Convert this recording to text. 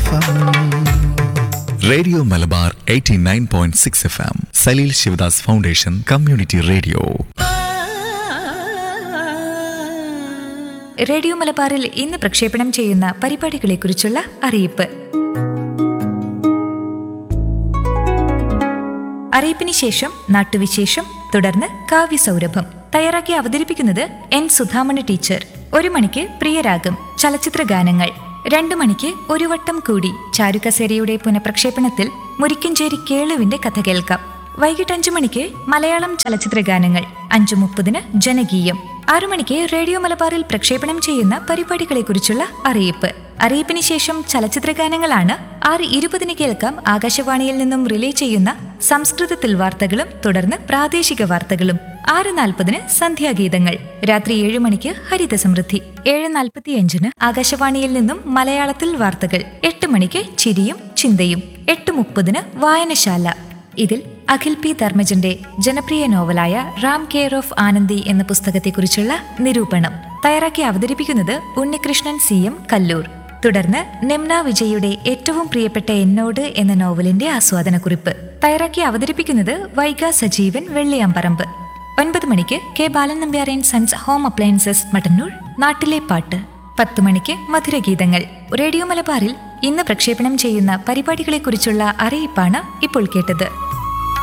F radio Malabar 89.6 F M Saleel Shivadas foundation community radio radio മലബാറിൽ ഇന്ന് പ്രക്ഷേപണം ചെയ്യുന്ന പരിപാടികളെക്കുറിച്ചുള്ള അറിയിപ്പ് അറിയിപ്പിന് ശേഷം നാട്ടുവിശേഷം തുടർന്ന് കാവ്യസൗരഭം തയ്യാറാക്കി അവതരിപ്പിക്കുന്നത് എൻ സുധാമണി ടീച്ചർ ഒരു മണിക്ക് പ്രിയരാഗം ചലച്ചിത്ര ഗാനങ്ങൾ രണ്ടു മണിക്ക് ഒരു വട്ടം കൂടി ചാരുകസേരയുടെ പുനഃപ്രക്ഷേപണത്തിൽ മുരിക്കഞ്ചേരി കേളുവിന്റെ കഥ കേൾക്കാം വൈകിട്ട് അഞ്ചു മണിക്ക് മലയാളം ചലച്ചിത്ര ഗാനങ്ങൾ അഞ്ചു മുപ്പതിന് ജനകീയം ആറു മണിക്ക് റേഡിയോ മലബാറിൽ പ്രക്ഷേപണം ചെയ്യുന്ന പരിപാടികളെക്കുറിച്ചുള്ള അറിയിപ്പ് അറിയിപ്പിന് ശേഷം ചലച്ചിത്ര ഗാനങ്ങളാണ് ആറ് ഇരുപതിന് കേൾക്കാം ആകാശവാണിയിൽ നിന്നും റിലേ ചെയ്യുന്ന സംസ്കൃതത്തിൽ വാർത്തകളും തുടർന്ന് പ്രാദേശിക വാർത്തകളും ആറ് നാൽപ്പതിന് സന്ധ്യാഗീതങ്ങൾ രാത്രി ഏഴ് മണിക്ക് ഹരിത സമൃദ്ധി ഏഴ് നാൽപ്പത്തിയഞ്ചിന് ആകാശവാണിയിൽ നിന്നും മലയാളത്തിൽ വാർത്തകൾ എട്ട് മണിക്ക് ചിരിയും ചിന്തയും എട്ട് മുപ്പതിന് വായനശാല ഇതിൽ അഖിൽ പി ധർമ്മജന്റെ ജനപ്രിയ നോവലായ റാം കെയർ ഓഫ് ആനന്ദി എന്ന പുസ്തകത്തെക്കുറിച്ചുള്ള നിരൂപണം തയ്യാറാക്കി അവതരിപ്പിക്കുന്നത് ഉണ്ണികൃഷ്ണൻ സി എം കല്ലൂർ തുടർന്ന് നിംന വിജയുടെ ഏറ്റവും പ്രിയപ്പെട്ട എന്നോട് എന്ന നോവലിന്റെ ആസ്വാദനക്കുറിപ്പ് തയ്യാറാക്കി അവതരിപ്പിക്കുന്നത് വൈഗ സജീവൻ വെള്ളിയാമ്പറമ്പ് ഒൻപത് മണിക്ക് K Balan Nambiar and sons home appliances Mattannur നാട്ടിലെ പാട്ട് പത്ത് മണിക്ക് മധുരഗീതങ്ങൾ റേഡിയോ മലബാറിൽ ഇന്ന് പ്രക്ഷേപണം ചെയ്യുന്ന പരിപാടികളെക്കുറിച്ചുള്ള അറിയിപ്പാണ് ഇപ്പോൾ കേട്ടത്